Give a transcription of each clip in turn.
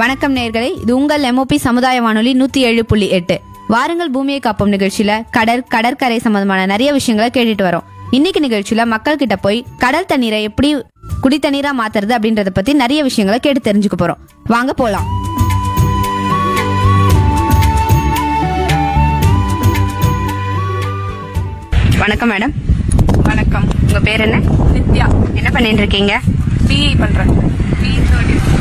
வணக்கம் நேயர்களே இது உங்கள் எம்ஓபி சமுதாய வானொலி நூத்தி ஏழு புள்ளி எட்டு வாருங்கள் பூமியை காப்போம் நிகழ்ச்சியில கடல் கடற்கரை சம்பந்தமான நிறைய விஷயங்களை கேட்டுட்டு வரோம் இன்னைக்கு நிகழ்ச்சியில மக்கள் கிட்ட போய் கடல் தண்ணீரை எப்படி குடி தண்ணீரா மாத்துறது அப்படின்றத பத்தி நிறைய விஷயங்களை கேட்டு தெரிஞ்சுக்க போறோம் வாங்க போலாம் வணக்கம் மேடம் வணக்கம் உங்க பேர் என்ன நித்யா என்ன பண்ணிட்டு இருக்கீங்க பிஇ பண்றேன் BE third year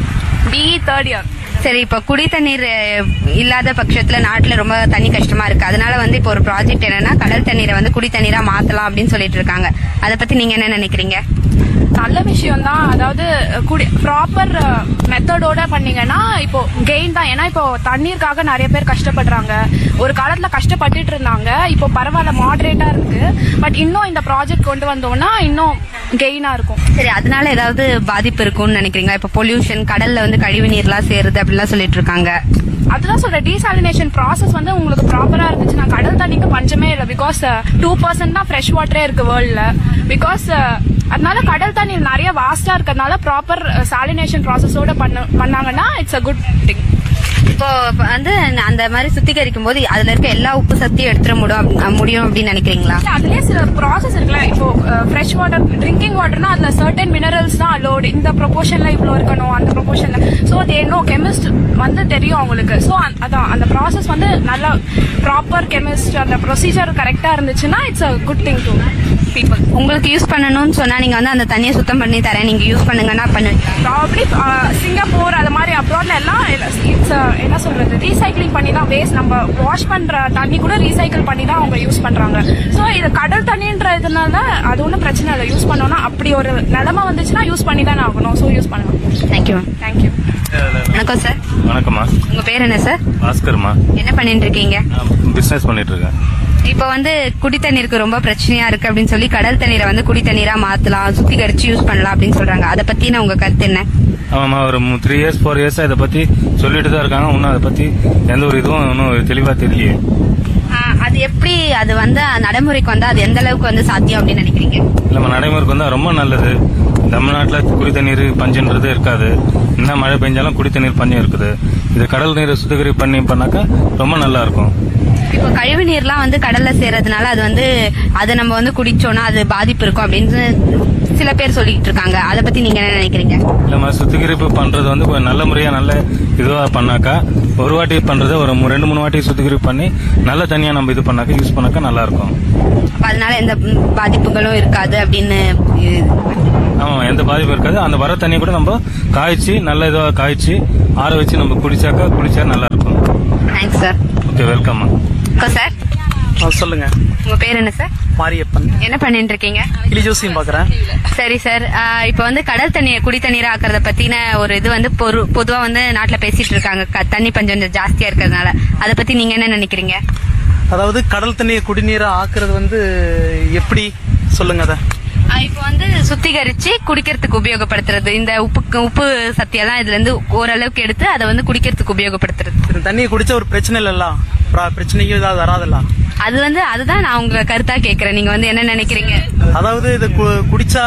BE third year சரி இப்போ குடி தண்ணீர் அஹ், இல்லாத பட்சத்துல நாட்டுல ரொம்ப தண்ணி கஷ்டமா இருக்கு அதனால வந்து இப்போ ஒரு ப்ராஜெக்ட் என்னன்னா கடல் தண்ணீரை வந்து குடி தண்ணீரா மாத்தலாம் அப்படின்னு சொல்லிட்டு இருக்காங்க அதை பத்தி நீங்க என்ன நினைக்கிறீங்க நல்ல விஷயம் தான் அதாவது குடி ப்ராப்பர் மெத்தடோட பண்ணீங்கன்னா இப்போ கெயின் தான் ஏன்னா இப்போ தண்ணீருக்காக நிறைய பேர் கஷ்டப்படுறாங்க ஒரு காலத்துல கஷ்டப்பட்டுட்டு இருந்தாங்க இப்போ பரவாயில்ல மாடரேட்டா இருக்கு பட் இன்னும் இந்த ப்ராஜெக்ட் கொண்டு வந்தோம்னா இன்னும் கெயினா இருக்கும் சரி அதனால ஏதாவது பாதிப்பு இருக்கும்னு நினைக்கிறீங்களா இப்போ பொல்யூஷன் கடல்ல வந்து கழிவு நீர்லாம் சேருது அப்படிலாம் சொல்லிட்டு இருக்காங்க அதுதான் சொல்ற டீசாலினேஷன் ப்ராசஸ் வந்து உங்களுக்கு ப்ராப்பரா இருந்துச்சுன்னா கடல் தண்ணிக்கு பஞ்சமே இல்லை பிகாஸ் டூ பர்சன்ட் தான் ஃப்ரெஷ் வாட்டரே இருக்கு வேர்ல்ட்ல பிகாஸ் அதனால கடல் தண்ணி நிறைய வாஸ்டா இருக்கிறதுனால ப்ராப்பர் சாலினேஷன் ப்ராசஸோட பண்ண பண்ணாங்கன்னா இட்ஸ் அ குட் திங் இப்போ இப்ப வந்து அந்த மாதிரி சுத்திகரிக்கும் போது அதுல இருக்க எல்லா உப்பு சக்தியும் எடுத்துட முடியும் முடியும் அப்படின்னு நினைக்கிறீங்களா அதுலயே சில ப்ராசஸ் இருக்குல்ல இப்போ ஃப்ரெஷ் வாட்டர் ட்ரிங்கிங் வாட்டர்னா அதுல சர்டன் மினரல்ஸ் தான் அலோடு இந்த ப்ரொபோஷன்ல இவ்வளோ இருக்கணும் அந்த ப்ரொபோஷன்ல ஸோ அது என்ன கெமிஸ்ட் வந்து தெரியும் அவங்களுக்கு ஸோ அதான் அந்த ப்ராசஸ் வந்து நல்லா ப்ராப்பர் கெமிஸ்ட் அந்த ப்ரொசீஜர் கரெக்டா இருந்துச்சுன்னா it's a good thing to people உங்களுக்கு யூஸ் பண்ணணும்னு சொன்னா நீங்க வந்து அந்த தண்ணியை சுத்தம் பண்ணி தரேன் நீங்க யூஸ் பண்ணுங்கன்னா பண்ணுவீங்க ப்ராப்ளி சிங்கப்பூர் அது மாதிரி அப்ராட்ல எல்லாம் இட்ஸ் என்ன சொல்றது ரீசைக்ளிங் பண்ணி தான் வேஸ்ட் நம்ம வாஷ் பண்ற தண்ணி கூட ரீசைக்கிள் பண்ணி தான் அவங்க யூஸ் பண்றாங்க ஸோ இது கடல் தண்ணின்ற இதனால அது ஒன்றும் பிரச்சனை இல்லை யூஸ் பண்ணோம்னா அப்படி ஒரு நிலைமை வந்துச்சுன்னா யூஸ் பண்ணி தானே ஆகணும் ஸோ யூஸ் பண்ணலாம் தேங்க்யூ மேம் தேங்க்யூ வணக்கம் சார் வணக்கம்மா உங்க பேர் என்ன சார் பாஸ்கர்மா என்ன பண்ணிட்டு இருக்கீங்க நான் பிசினஸ் பண்ணிட்டு இருக்கேன் இப்போ வந்து குடி தண்ணீருக்கு ரொம்ப பிரச்சனையா இருக்கு அப்படின்னு சொல்லி கடல் தண்ணீரை வந்து குடி தண்ணீரா மாத்தலாம் சுத்திகரிச்சு யூஸ் பண்ணலாம் அப்படின்னு சொல்றாங்க அதை பத்தின உங்க கருத்து என்ன ஆமாம்மா ஒரு த்ரீ இயர்ஸ் ஃபோர் இயர்ஸ் இதை பத்தி சொல்லிட்டு தான் இருக்காங்க இன்னும் அதை பத்தி எந்த ஒரு இதுவும் இன்னும் தெளிவா தெரியலையே ஆஹ், அது எப்படி அது வந்து நடைமுறைக்கு வந்தா அது எந்த அளவுக்கு வந்து சாத்தியம் அப்படின்னு நினைக்கிறீங்க நம்ம நடைமுறைக்கு வந்தா ரொம்ப நல்லது தமிழ்நாட்டில் குடி தண்ணீர் பஞ்சுன்றது இருக்காது என்ன மழை பெஞ்சாலும் குடி தண்ணீர் பஞ்சம் இருக்குது இது கடல் நீரை சுத்திகரிப்பு பண்ணி பண்ணாக்கா ரொம்ப நல்லா இருக்கும் இப்போ கழிவு நீர்லாம் வந்து கடல்ல சேர்றதுனால அது வந்து அதை நம்ம வந்து குடிச்சோம்னா அது பாதிப்பு இருக்கும் அப்படின்னு சில பேர் சொல்லிட்டு இருக்காங்க அதை பத்தி நீங்க என்ன நினைக்கிறீங்க இல்லம்மா சுத்திகரிப்பு பண்றது வந்து கொஞ்சம் நல்ல முறையா நல்ல இதுவா பண்ணாக்கா ஒரு வாட்டி பண்றது ஒரு மு- ரெண்டு மூணு வாட்டி சுத்திகரிப்பு பண்ணி நல்ல தண்ணியா நம்ம இது பண்ணாக்கா யூஸ் பண்ணாக்கா நல்லா இருக்கும் அப்ப அதனால எந்த ம், பாதிப்புகளும் இருக்காது அப்படின்னு இ- ஆமா எந்த பாதிப்பும் இருக்காது அந்த வர தண்ணியை கூட நம்ம காய்ச்சி நல்ல இதுவா காய்ச்சி ஆற வச்சு நம்ம குடிச்சாக்கா குடிச்சா நல்லா இருக்கும் thanks sir okay welcome sir ஆ, சொல்லுங்க உங்க பேர் என்ன சார் மாரியப்பன் என்ன பண்ணிட்டு இருக்கீங்க கிளி ஜோசியம் பாக்குறேன் சரி சார் ஆஹ் இப்போ வந்து கடல் தண்ணியை குடி தண்ணீர் ஆக்குறத பத்தின ஒரு இது வந்து பொரு- பொதுவா வந்து நாட்டுல பேசிட்டு இருக்காங்க க- தண்ணி பஞ்சம் கொஞ்சம் ஜாஸ்தியா இருக்கிறதுனால அதை பத்தி நீங்க என்ன நினைக்கிறீங்க அதாவது கடல் தண்ணியை குடிநீரா ஆக்குறது வந்து எப்படி சொல்லுங்க அத ஆஹ் இப்போ வந்து சுத்திகரிச்சு குடிக்கிறதுக்கு உபயோகப்படுத்துறது இந்த உப்பு உப்பு சத்தியெல்லாம் இதுல இருந்து ஓரளவுக்கு எடுத்து அதை வந்து குடிக்கிறதுக்கு உபயோகப்படுத்துறது இந்த தண்ணியை குடிச்சா ஒரு பிரச்சனை இல்லல்ல பிரா- பிரச்சனையும் ஏதாவது வராதுல்ல அது வந்து அதுதான் நான் உங்க கருத்தா கேக்குறேன் நீங்க வந்து என்ன நினைக்கிறீங்க அதாவது இது கு- குடிச்சா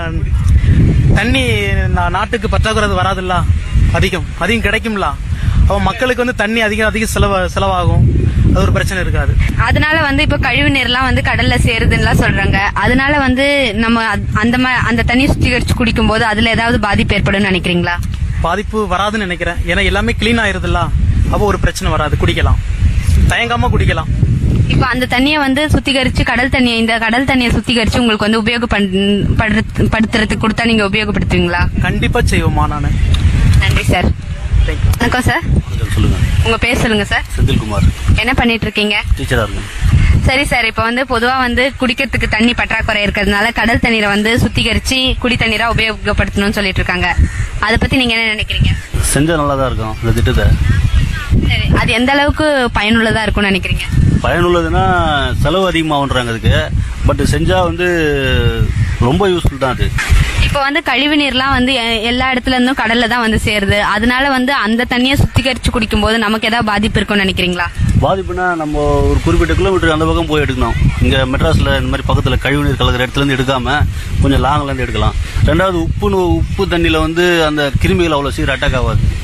தண்ணி நா- நாட்டுக்கு பற்றாக்குறை வராதுல்ல அதிகம் அதிகம் கிடைக்கும்ல அப்ப மக்களுக்கு வந்து தண்ணி அதிகம் அதிகம் செலவு செலவாகும் அது ஒரு பிரச்சனை இருக்காது அதனால வந்து இப்ப கழிவு நீர்லாம் வந்து கடல்ல சேருதுன்னு சொல்றாங்க அதனால வந்து நம்ம அத்- அந்த மா- அந்த தண்ணி சுத்திகரிச்சு குடிக்கும் போது அதுல ஏதாவது பாதிப்பு ஏற்படும் நினைக்கிறீங்களா பாதிப்பு வராதுன்னு நினைக்கிறேன் ஏன்னா எல்லாமே கிளீன் ஆயிருதுல்ல அப்போ ஒரு பிரச்சனை வராது குடிக்கலாம் தயங்காம குடிக்கலாம் இப்ப அந்த தண்ணியை வந்து சுத்திகரிச்சு கடல் தண்ணியை இந்த கடல் தண்ணியை சுத்திகரிச்சு உங்களுக்கு வந்து உபயோகப்படுத்துறதுக்கு கொடுத்தா நீங்க உபயோகப்படுத்துவீங்களா கண்டிப்பா செய்வோமா நானு நன்றி சார் தேங்க்யூ வணக்கம் சார் சொல்லுங்க உங்க பேர் சொல்லுங்க சார் செந்தில்குமார் என்ன பண்ணிட்டு இருக்கீங்க டீச்சரா இருக்கேன் சரி சார் இப்ப வந்து பொதுவா வந்து குடிக்கிறதுக்கு தண்ணி பற்றாக்குறை இருக்கிறதுனால கடல் தண்ணீரை வந்து சுத்திகரிச்சு குடி தண்ணீரா உபயோகப்படுத்தணும்னு சொல்லிட்டு இருக்காங்க அதை பத்தி நீங்க என்ன நினைக்கிறீங்க செஞ்சா நல்லா தான் இருக்கும் இந்த திட்டத்தை சரி அது எந்த அளவுக்கு பயனுள்ளதா இருக்கும்னு நினைக்கிறீங்க பயனுள்ளதுன்னா செலவு அதிகமாகுன்றாங்க அதுக்கு பட் செஞ்சா வந்து ரொம்ப யூஸ்ஃபுல் தான் அது இப்ப வந்து கழிவு நீர்லாம் வந்து எ- எல்லா இடத்துல இருந்தும் கடல்ல தான் வந்து சேருது அதனால வந்து அந்த தண்ணியை சுத்திகரிச்சு குடிக்கும் போது நமக்கு ஏதாவது பாதிப்பு இருக்கும்னு நினைக்கிறீங்களா பாதிப்புனா நம்ம ஒரு குறிப்பிட்ட கிலோமீட்டர் அந்த பக்கம் போய் எடுக்கணும் இங்க மெட்ராஸ்ல இந்த மாதிரி பக்கத்துல கழிவுநீர் கலக்கிற இடத்துல இருந்து எடுக்காம கொஞ்சம் லாங்ல இருந்து எடுக்கலாம் ரெண்டாவது உப்பு உப்பு தண்ணியில வந்து அந்த கிருமிகள் அவ்வளவு சீக்கிரம் அட்டாக் ஆகாது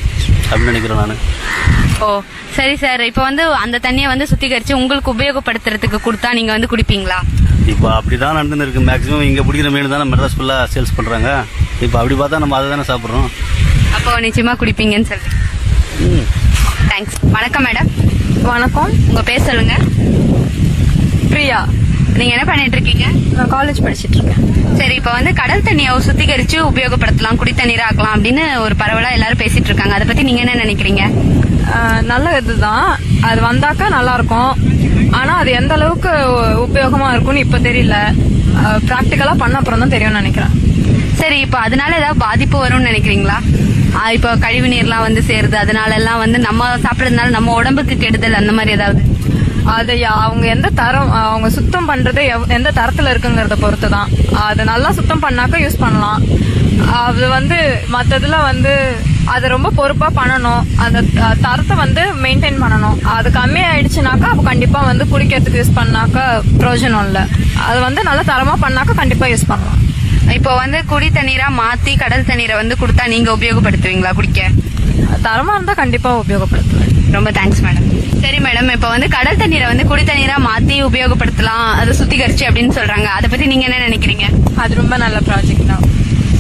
அப்படின்னு நினைக்கிறேன் நான் ஓ சரி சார் இப்போ வந்து அந்த தண்ணியை வந்து சுத்திகரிச்சு உங்களுக்கு உபயோகப்படுத்துறதுக்கு கொடுத்தா நீங்க வந்து குடிப்பீங்களா இப்போ அப்படிதான் நடந்துன்னு இருக்கு மேக்ஸிமம் இங்கே பிடிக்கிற மீன் தானே மெட்ராஸ் ஃபுல்லாக சேல்ஸ் பண்ணுறாங்க இப்போ அப்படி பார்த்தா நம்ம அதை தானே சாப்பிட்றோம் அப்போ நிச்சயமா குடிப்பீங்கன்னு சொல்லி ம் தேங்க்ஸ் வணக்கம் மேடம் வணக்கம் உங்க பேர் சொல்லுங்க பிரியா நீங்க என்ன பண்ணிட்டு இருக்கீங்க நான் காலேஜ் படிச்சிட்டு இருக்கேன் சரி இப்போ வந்து கடல் தண்ணியை சுத்திகரிச்சு உபயோகப்படுத்தலாம் குடி தண்ணீர் ஆக்கலாம் அப்படின்னு ஒரு பரவலா எல்லாரும் பேசிட்டு இருக்காங்க அதை பத்தி நீங்க என்ன நினைக்கிறீங்க ஆஹ் நல்ல இதுதான் அது வந்தாக்கா நல்லா இருக்கும் ஆனா அது எந்த அளவுக்கு உபயோகமா இருக்கும்னு இப்ப தெரியல பிராக்டிக்கலா பண்ண அப்புறம் தான் தெரியும்னு நினைக்கிறேன் சரி இப்போ அதனால ஏதாவது பாதிப்பு வரும்னு நினைக்கிறீங்களா ஆ, இப்போ கழிவு நீர்லாம் வந்து சேருது அதனால எல்லாம் வந்து நம்ம சாப்பிடறதுனால நம்ம உடம்புக்கு கெடுதல் அந்த மாதிரி ஏதாவது அது யா- அவங்க எந்த தரம் அவங்க சுத்தம் பண்றது எவ்- எந்த தரத்துல இருக்குங்கிறத பொறுத்து தான் அது நல்லா சுத்தம் பண்ணாக்க யூஸ் பண்ணலாம் அது வந்து மத்ததுல வந்து அது ரொம்ப பொறுப்பா பண்ணணும் அந்த த- தரத்தை வந்து மெயின்டைன் பண்ணணும் அது கம்மி ஆயிடுச்சுனாக்கா அப்ப கண்டிப்பா வந்து குடிக்கிறதுக்கு யூஸ் பண்ணாக்க பிரயோஜனம் இல்ல அது வந்து நல்ல தரமா பண்ணாக்க கண்டிப்பா யூஸ் பண்ணலாம் இப்போ வந்து குடி தண்ணீரா மாத்தி கடல் தண்ணீரை வந்து கொடுத்தா நீங்க உபயோகப்படுத்துவீங்களா குடிக்க தரமா இருந்தா கண்டிப்பா உபயோகப்படுத்துவேன் ரொம்ப தேங்க்ஸ் மேடம் சரி மேடம் இப்போ வந்து கடல் தண்ணீரை வந்து குடி தண்ணீரா மாத்தி உபயோகப்படுத்தலாம் அதை சுத்திகரிச்சு அப்படின்னு சொல்றாங்க அதை பத்தி நீங்க என்ன நினைக்கிறீங்க அது ரொம்ப நல்ல ப்ராஜெக்ட் தான்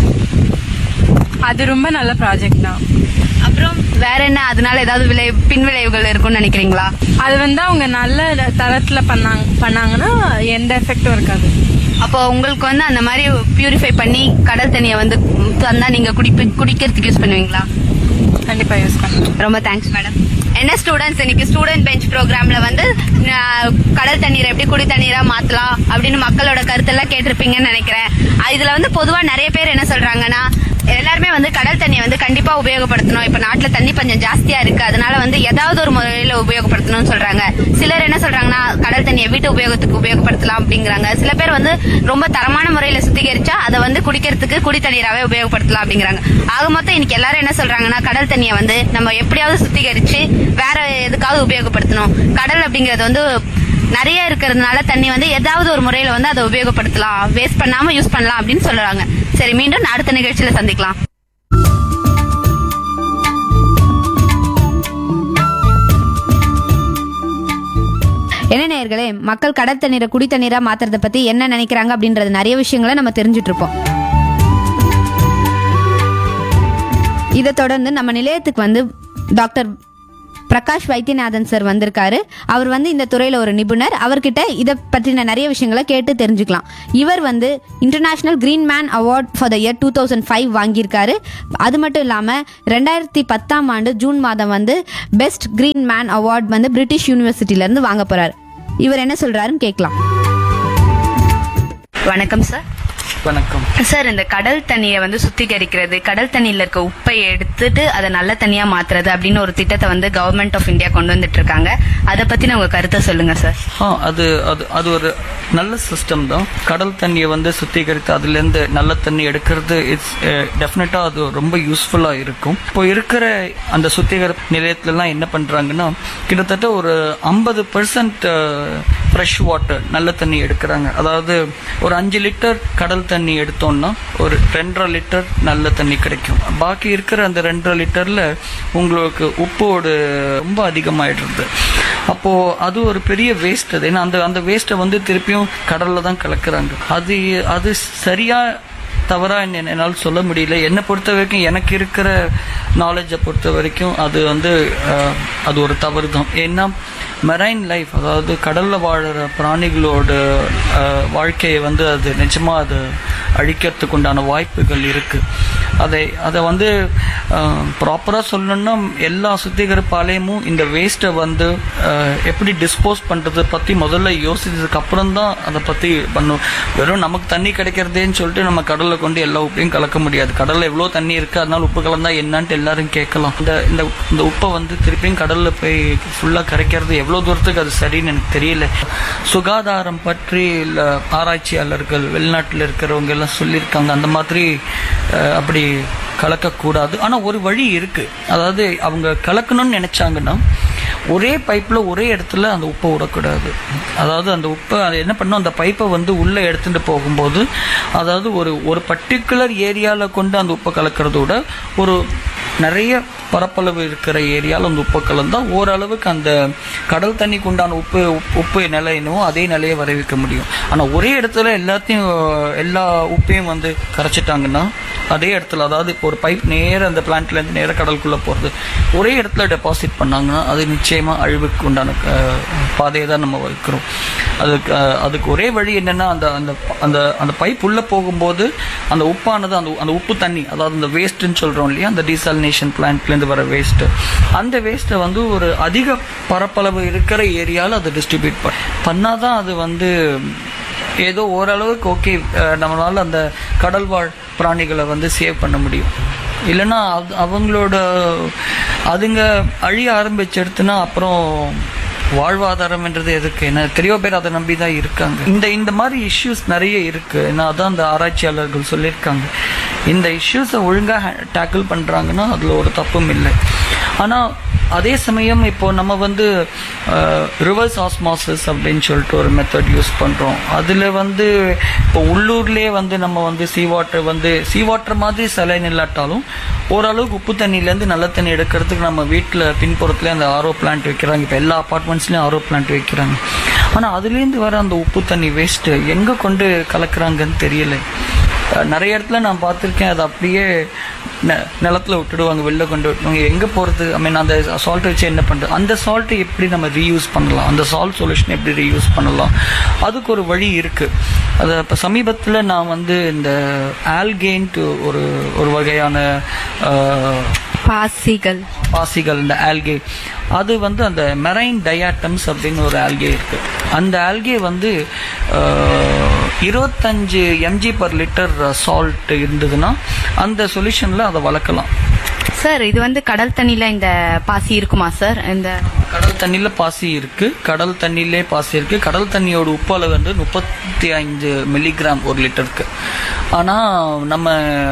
அது ரொம்ப நல்ல ப்ராஜெக்ட் தான் அப்புறம் வேற என்ன அதனால ஏதாவது விளை பின்விளைவுகள் இருக்கும்னு நினைக்கிறீங்களா அது வந்து அவங்க நல்ல தரத்துல பண்ணாங்க பண்ணாங்கன்னா எந்த எஃபெக்டும் இருக்காது அப்போ உங்களுக்கு வந்து அந்த மாதிரி பியூரிஃபை பண்ணி கடல் தண்ணியை வந்து தந்தா நீங்க குடிப்பு குடிக்கிறதுக்கு யூஸ் பண்ணுவீங்களா கண்டிப்பா யூஸ் பண்ணுவேன் ரொம்ப தேங்க்ஸ் மேடம் என்ன ஸ்டூடெண்ட்ஸ் இன்னைக்கு ஸ்டூடெண்ட் பெஞ்ச் ப்ரோக்ராம்ல வந்து அஹ், கடல் தண்ணீரை எப்படி குடி தண்ணீரா மாத்தலாம் அப்படின்னு மக்களோட கருத்தெல்லாம் கேட்டிருப்பீங்கன்னு நினைக்கிறேன் அஹ், இதுல வந்து பொதுவா நிறைய பேர் என்ன சொல்றாங்கன்னா எல்லாருமே வந்து கடல் தண்ணியை வந்து கண்டிப்பா உபயோகப்படுத்தணும் இப்ப நாட்டுல தண்ணி பஞ்சம் ஜாஸ்தியா இருக்கு அதனால வந்து ஏதாவது ஒரு முறையில உபயோகப்படுத்தணும்னு சொல்றாங்க சிலர் என்ன சொல்றாங்கன்னா கடல் தண்ணியை வீட்டு உபயோகத்துக்கு உபயோகப்படுத்தலாம் அப்படிங்கிறாங்க சில பேர் வந்து ரொம்ப தரமான முறையில சுத்திகரிச்சா அதை வந்து குடிக்கிறதுக்கு குடி தண்ணீராவே உபயோகப்படுத்தலாம் அப்படிங்கிறாங்க ஆக மொத்தம் இன்னைக்கு எல்லாரும் என்ன சொல்றாங்கன்னா கடல் தண்ணியை வந்து நம்ம எப்படியாவது சுத்திகரிச்சு வேற எதுக்காவது உபயோகப்படுத்தணும் கடல் அப்படிங்கிறது வந்து நிறைய இருக்கிறதுனால தண்ணி வந்து ஏதாவது ஒரு முறையில வந்து அதை உபயோகப்படுத்தலாம் வேஸ்ட் பண்ணாம யூஸ் பண்ணலாம் அப்படின்னு சொல்றாங்க சரி மீண்டும் அடுத்த நிகழ்ச்சியில சந்திக்கலாம் என்ன நேயர்களே மக்கள் கடல் தண்ணீரை குடி தண்ணீரா மாத்துறத பத்தி என்ன நினைக்கிறாங்க அப்படின்றது நிறைய விஷயங்களை நம்ம தெரிஞ்சுட்டு இருப்போம் இதை தொடர்ந்து நம்ம நிலையத்துக்கு வந்து டாக்டர் பிரகாஷ் வைத்தியநாதன் சார் வந்திருக்காரு அவர் வந்து இந்த துறையில ஒரு நிபுணர் அவர்கிட்ட இதை பற்றின நிறைய விஷயங்களை கேட்டு தெரிஞ்சுக்கலாம் இவர் வந்து international green man award for the year two thousand five வாங்கியிருக்காரு அது மட்டும் இல்லாமல் ரெண்டாயிரத்தி பத்தாம் ஆண்டு ஜூன் மாதம் வந்து பெஸ்ட் கிரீன் மேன் அவார்ட் வந்து பிரிட்டிஷ் யூனிவர்சிட்டியிலேருந்து வாங்க போறாரு இவர் என்ன சொல்றாருன்னு கேட்கலாம் வணக்கம் சார் வணக்கம் சார் இந்த கடல் தண்ணியை வந்து சுத்திகரிக்கிறது கடல் தண்ணியில இருக்க உப்பை எடுத்துட்டு அதை நல்ல தண்ணியா மாத்துறது அப்படின்னு ஒரு திட்டத்தை வந்து கவர்மெண்ட் ஆஃப் இந்தியா கொண்டு வந்துட்டு இருக்காங்க அதை பத்தின உங்க கருத்தை சொல்லுங்க சார் ஆ அது அது அது ஒரு நல்ல சிஸ்டம் தான் கடல் தண்ணியை வந்து சுத்திகரித்து அதுலேருந்து நல்ல தண்ணி எடுக்கிறது இட்ஸ் டெஃபினட்டா அது ரொம்ப யூஸ்ஃபுல்லா இருக்கும் இப்போ இருக்கிற அந்த சுத்திகரிப்பு நிலையத்துலலாம் என்ன பண்றாங்கன்னா கிட்டத்தட்ட ஒரு ஐம்பது பர்சன்ட் ஃப்ரெஷ் வாட்டர் நல்ல தண்ணி எடுக்கிறாங்க அதாவது ஒரு அஞ்சு லிட்டர் கடல் தண்ணி எடுத்தோம்னா ஒரு ரெண்டரை லிட்டர் நல்ல தண்ணி கிடைக்கும் பாக்கி இருக்கிற அந்த ரெண்டரை லிட்டர்ல உங்களுக்கு உப்போடு ரொம்ப அதிகமாயிடுறது அப்போ அது ஒரு பெரிய வேஸ்ட் அது ஏன்னா அந்த அந்த வேஸ்ட்டை வந்து திருப்பியும் கடல்ல தான் கலக்குறாங்க அது அது சரியா தவறா என்ன என்னால் சொல்ல முடியல என்னை பொறுத்த வரைக்கும் எனக்கு இருக்கிற நாலேஜை பொறுத்த வரைக்கும் அது வந்து அஹ், அது ஒரு தவறு தான் ஏன்னா மெரைன் லைஃப் அதாவது கடல்ல வாழுற பிராணிகளோட அஹ், வாழ்க்கையை வந்து அது நிஜமா அது அழிக்கிறதுக்கு உண்டான வாய்ப்புகள் இருக்கு அதை அதை வந்து ப்ராப்பராக சொல்லணும்னா எல்லா சுத்திகரிப்பு ஆலயமும் இந்த வேஸ்ட்டை வந்து அஹ், எப்படி டிஸ்போஸ் பண்ணுறது பற்றி முதல்ல யோசிச்சதுக்கு அப்புறம் தான் அதை பற்றி பண்ணும் வெறும் நமக்கு தண்ணி கிடைக்கிறதேன்னு சொல்லிட்டு நம்ம கடலில் கொண்டு எல்லா உப்பையும் கலக்க முடியாது கடலில் எவ்வளோ தண்ணி இருக்குது அதனால உப்பு கலந்தா என்னன்ட்டு எல்லாரும் கேட்கலாம் இந்த இந்த இந்த உப்பை வந்து திருப்பியும் கடலில் போய் ஃபுல்லாக கரைக்கிறது எவ்வளோ தூரத்துக்கு அது சரின்னு எனக்கு தெரியல சுகாதாரம் பற்றி இல்ல ஆராய்ச்சியாளர்கள் வெளிநாட்டில் இருக்கிறவங்க எல்லாம் சொல்லியிருக்காங்க அந்த மாதிரி அஹ், அப்படி கலக்கக்கூடாது ஆனால் ஒரு வழி இருக்கு அதாவது அவங்க கலக்கணும்னு நினைச்சாங்கன்னா ஒரே பைப்பில் ஒரே இடத்துல அந்த உப்பை விடக்கூடாது அதாவது அந்த உப்பை அது என்ன பண்ணும் அந்த பைப்பை வந்து உள்ளே எடுத்துட்டு போகும்போது அதாவது ஒரு ஒரு பர்டிகுலர் ஏரியாவில் கொண்டு அந்த உப்பை கலக்கிறத விட ஒரு நிறைய பரப்பளவு இருக்கிற ஏரியால அந்த உப்பு கலந்தா ஓரளவுக்கு அந்த கடல் தண்ணிக்கு உண்டான உப்பு உப்பு- உப்பு நிலை என்னவோ அதே நிலையை வர வைக்க முடியும் ஆனா ஒரே இடத்துல எல்லாத்தையும் எல்லா உப்பையும் வந்து கரைச்சிட்டாங்கன்னா அதே இடத்துல அதாவது இப்போ ஒரு பைப் நேர அந்த பிளான்ட்ல இருந்து நேர கடலுக்குள்ள போறது ஒரே இடத்துல டெபாசிட் பண்ணாங்கன்னா அது நிச்சயமா அழிவுக்கு உண்டான அஹ், பாதையை தான் நம்ம வைக்கிறோம் அதுக்கு அஹ், அதுக்கு ஒரே வழி என்னன்னா அந்த அந்த அந்த அந்த பைப் உள்ள போகும்போது அந்த உப்பானது அந்த அந்த உப்பு தண்ணி அதாவது அந்த வேஸ்ட்னு சொல்றோம் இல்லையா அந்த டீசாலினேஷன் பிளான்ட்ல இருந்து வர வேஸ்ட் அந்த வேஸ்ட்டை வந்து ஒரு அதிக பரப்பளவு இருக்கிற ஏரியால அதை டிஸ்ட்ரிபியூட் பண்ணாதான் அது வந்து ஏதோ ஓரளவுக்கு ஓகே நம்மளால அந்த கடல் வாழ் பிராணிகளை வந்து சேவ் பண்ண முடியும் இல்லைன்னா அது அவங்களோட அதுங்க அழிய ஆரம்பிச்சிடுத்துன்னா அப்புறம் வாழ்வாதாரம்ன்றது எதுக்கு என்ன எத்தனையோ பேர் அதை நம்பி தான் இருக்காங்க இந்த இந்த மாதிரி இஷ்யூஸ் நிறைய இருக்கு ஏன்னா அதான் அந்த ஆராய்ச்சியாளர்கள் சொல்லியிருக்காங்க இந்த இஷ்யூஸை ஒழுங்காக டேக்கிள் பண்றாங்கன்னா அதுல ஒரு தப்பும் இல்லை ஆனா அதே சமயம் இப்போ நம்ம வந்து ரிவர்ஸ் ஆஸ்மாசிஸ் அப்படின்னு சொல்லிட்டு ஒரு மெத்தட் யூஸ் பண்றோம் அதுல வந்து இப்போ உள்ளூர்லயே வந்து நம்ம வந்து சீ வாட்டர் வந்து சீ வாட்டர் மாதிரி சலைன் இல்லாட்டாலும் ஓரளவுக்கு உப்பு தண்ணியில இருந்து நல்ல தண்ணி எடுக்கிறதுக்கு நம்ம வீட்டுல பின்புறத்துல அந்த ஆரோ பிளான்ட் வைக்கிறாங்க இப்போ எல்லா அபார்ட்மெண்ட்ஸ்லயும் ஆரோ பிளான்ட் வைக்கிறாங்க ஆனா அதுலேருந்து வர அந்த உப்பு தண்ணி வேஸ்ட் எங்க கொண்டு கலக்குறாங்கன்னு தெரியல அஹ் நிறைய இடத்துல நான் பார்த்துருக்கேன் அது அப்படியே நெ- நிலத்துல விட்டுடுவாங்க வெளில கொண்டு விட்டுருவாங்க எங்க போறது ஐ மீன் அந்த சால்ட் வச்சு என்ன பண்றது அந்த சால்ட்டை எப்படி நம்ம ரீயூஸ் பண்ணலாம் அந்த சால்ட் சொல்யூஷன் எப்படி ரீயூஸ் பண்ணலாம் அதுக்கு ஒரு வழி இருக்கு அது இப்போ சமீபத்துல நான் வந்து இந்த ஆல்கேன்ட்டு ஒரு ஒரு வகையான அஹ், பாசிகள் பாசிகள் இந்த ஆல்கே அது வந்து அந்த மெரைன் டயாட்டம்ஸ் அப்படின்னு ஒரு ஆல்கே இருக்கு அந்த ஆல்கே வந்து அஹ், இருபத்தஞ்சு எம்ஜி பர் லிட்டர் சால்ட் இருந்ததுன்னா அந்த சொல்யூஷன்ல அதை வளர்க்கலாம் சார் இது வந்து கடல் தண்ணியில இந்த பாசி இருக்குமா சார் இந்த கடல் தண்ணியில பாசி இருக்கு கடல் தண்ணியிலே பாசி இருக்கு கடல் தண்ணியோட உப்பு அளவு வந்து முப்பத்தி ஐந்து மில்லிகிராம் ஒரு லிட்டருக்கு ஆனா நம்ம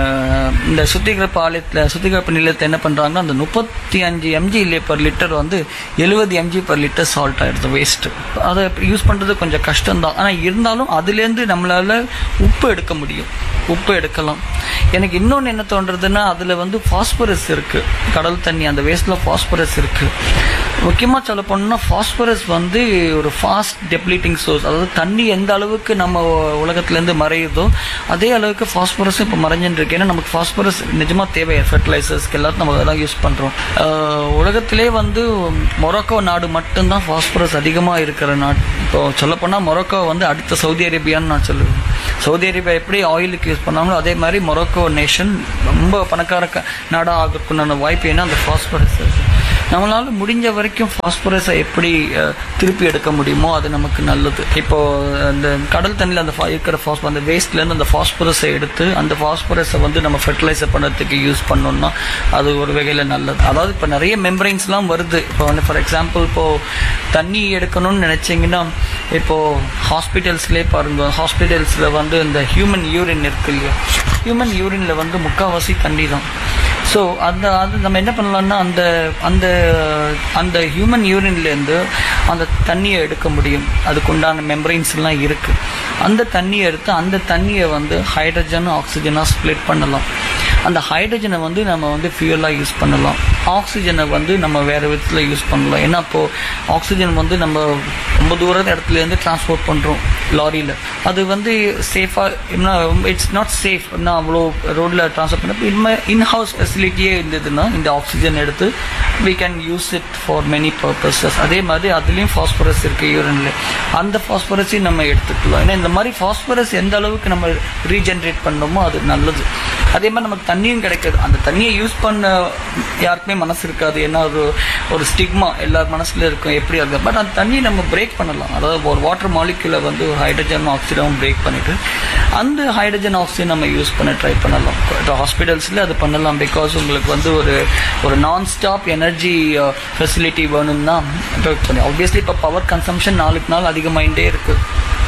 இந்த சுத்திகரிப்பு ஆலயத்துல சுத்திகரிப்பு நிலையத்தை என்ன பண்றாங்கன்னா அந்த முப்பத்தி அஞ்சு எம்ஜி பர் லிட்டர் வந்து எழுபது எம்ஜி பர் லிட்டர் சால்ட் ஆயிடுது வேஸ்ட் அதை யூஸ் பண்றது கொஞ்சம் கஷ்டம்தான் ஆனா இருந்தாலும் அதுல இருந்து நம்மளால உப்பு எடுக்க முடியும் உப்பு எடுக்கலாம் எனக்கு இன்னொன்னு என்ன தோன்றதுன்னா அதுல வந்து பாஸ்பரஸ் இருக்கு கடல் தண்ணி அந்த வேஸ்ட்ல பாஸ்பரஸ் இருக்கு முக்கியமா சொல்ல போனோம்னா பாஸ்பரஸ் வந்து ஒரு ஃபாஸ்ட் டெப்ளீட்டிங் சோர்ஸ் அதாவது தண்ணி எந்த அளவுக்கு நம்ம உலகத்துல இருந்து மறையுதோ அதே அளவுக்கு பாஸ்பரஸ் இப்போ மறைஞ்சுட்டு இருக்கு ஏன்னா நமக்கு பாஸ்பரஸ் நிஜமா தேவை ஃபெர்டிலைசர்ஸ்க்கு எல்லாத்தையும் நம்ம அதெல்லாம் யூஸ் பண்றோம் ஆஹ் உலகத்திலே வந்து மொரோக்கோ நாடு மட்டும்தான் பாஸ்பரஸ் அதிகமா இருக்கிற நாடு இப்போ சொல்ல போனா மொரோக்கோ வந்து அடுத்த சவுதி அரேபியான்னு நான் சொல்லுவேன் சவுதி அரேபியா எப்படி ஆயிலுக்கு யூஸ் பண்ணாங்களோ அதே மாதிரி மொரோக்கோ நேஷன் ரொம்ப பணக்கார க- நாடா ஆகிறதுக்குண்டான வாய்ப்பு ஏன்னா அந்த பாஸ்பரஸ் நம்மளால முடிஞ்ச வரைக்கும் பாஸ்பரஸை எப்படி அஹ், திருப்பி எடுக்க முடியுமோ அது நமக்கு நல்லது இப்போ அந்த கடல் தண்ணியில் அந்த fa- இருக்கிற பாஸ்பர் அந்த வேஸ்ட்ல இருந்து அந்த பாஸ்பரஸை எடுத்து அந்த பாஸ்பரஸை வந்து நம்ம ஃபெர்டிலைசர் பண்ணுறதுக்கு யூஸ் பண்ணோம்னா அது ஒரு வகையில நல்லது அதாவது இப்போ நிறைய மெம்பரைன்ஸ்லாம் வருது இப்போ வந்து ஃபார் எக்ஸாம்பிள் இப்போ தண்ணி எடுக்கணும்னு நினைச்சீங்கன்னா இப்போ ஹாஸ்பிட்டல்ஸ்லேயே பாருங்க ஹாஸ்பிட்டல்ஸ்ல வந்து இந்த ஹியூமன் யூரின் இருக்கு இல்லையா ஹியூமன் யூரின்ல வந்து முக்கால்வாசி தண்ணி தான் ஸோ அந்த அது நம்ம என்ன பண்ணலாம்னா அந்த அந்த அந்த ஹியூமன் யூரின்லேருந்து அந்த தண்ணியை எடுக்க முடியும் அதுக்கு உண்டான மெம்பரைன்ஸ் எல்லாம் இருக்கு அந்த தண்ணியை எடுத்து அந்த தண்ணியை வந்து ஹைட்ரஜன் ஆக்சிஜனாக ஸ்ப்ளிட் பண்ணலாம் அந்த ஹைட்ரஜனை வந்து நம்ம வந்து ஃபியூலாக யூஸ் பண்ணலாம் ஆக்சிஜனை வந்து நம்ம வேற விதத்தில் யூஸ் பண்ணலாம் ஏன்னா இப்போ ஆக்சிஜன் வந்து நம்ம ரொம்ப தூரம் இடத்துல இருந்து டிரான்ஸ்போர்ட் பண்ணுறோம் லாரியில் அது வந்து சேஃபாக என்ன இட்ஸ் நாட் சேஃப் என்ன அவ்வளோ ரோட்டில் ட்ரான்ஸ்போர்ட் பண்ண இன்மை இன்ஹவுஸ் ஃபெசிலிட்டியே இருந்ததுன்னா இந்த ஆக்சிஜன் எடுத்து we can use it for many purposes அதே மாதிரி அதுலேயும் ஃபாஸ்பரஸ் இருக்கு யூரின்ல அந்த ஃபாஸ்பரஸையும் நம்ம எடுத்துக்கலாம் ஏன்னா இந்த மாதிரி ஃபாஸ்பரஸ் எந்த அளவுக்கு நம்ம ரீஜென்ரேட் பண்ணோமோ அது நல்லது அதே மாதிரி நமக்கு தண்ணியும் கிடைக்காது அந்த தண்ணியை யூஸ் பண்ண யாருக்குமே மனசு இருக்காது ஏன்னா ஒரு ஒரு ஸ்டிக்மா எல்லார் மனசுல இருக்கும் எப்படி இருக்கு பட் அந்த தண்ணியை நம்ம பிரேக் பண்ணலாம் அதாவது ஒரு வாட்டர் மாலிக்யூலை வந்து ஒரு ஹைட்ரஜன் ஆக்சிஜனும் பிரேக் பண்ணிட்டு அந்த ஹைட்ரஜன் ஆக்சிஜன் நம்ம யூஸ் பண்ண ட்ரை பண்ணலாம் ஹாஸ்பிட்டல்ஸ்ல அது பண்ணலாம் பிகாஸ் உங்களுக்கு வந்து ஒரு ஒரு நான் ஸ்டாப் எனர்ஜி ஃபெசிலிட்டி வேணும்னா ஆப்வியஸ்லி இப்போ பவர் கன்சம்ஷன் நாளுக்கு நாள் அதிகமாயிட்டே இருக்கு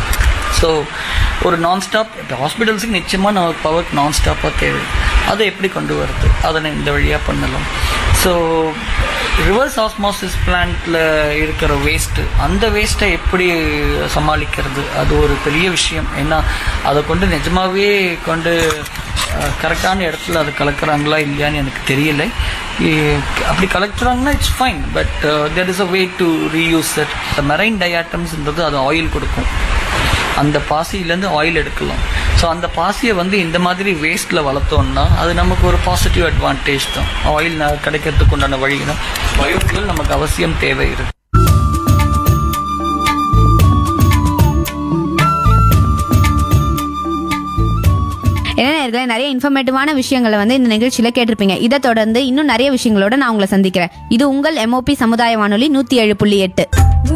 ஸோ ஒரு நான் ஸ்டாப் ஹாஸ்பிட்டல்ஸுக்கு நிச்சயமாக நமக்கு பவர் நான் ஸ்டாப்பாக தேவை அதை எப்படி கொண்டு வருது அதை நான் இந்த வழியாக பண்ணலாம் ஸோ ரிவர்ஸ் ஆஸ்மாசிஸ் பிளான்ட்ல இருக்கிற வேஸ்ட்டு அந்த வேஸ்ட்டை எப்படி சமாளிக்கிறது அது ஒரு பெரிய விஷயம் ஏன்னா அதை கொண்டு நிஜமாவே கொண்டு கரெக்டான இடத்துல அது கலக்குறாங்களா இல்லையான்னு எனக்கு தெரியல இ- அப்படி கலக்குறாங்கன்னா it's fine but there is a way to reuse it marine டயாட்டம்ஸ்ன்றது அது ஆயில் கொடுக்கும் அந்த பாசியிலேருந்து ஆயில் எடுக்கலாம் ஸோ அந்த பாசியை வந்து இந்த மாதிரி வேஸ்ட்டில் வளர்த்தோம்னா அது நமக்கு ஒரு பாசிட்டிவ் அட்வான்டேஜ் தான் ஆயில் கிடைக்கிறதுக்கு உண்டான வழி தான் பயோஃபியூல் நமக்கு அவசியம் தேவை இருக்கு என்ன நேயர்களே நிறைய இன்ஃபர்மேட்டிவான விஷயங்களை வந்து இந்த நிகழ்ச்சியில கேட்டிருப்பீங்க இதை தொடர்ந்து இன்னும் நிறைய விஷயங்களோட நான் உங்களை சந்திக்கிறேன் இது உங்கள் எம்ஓபி சமுதாய வானொலி நூத்தி ஏழு புள்ளி எட்டு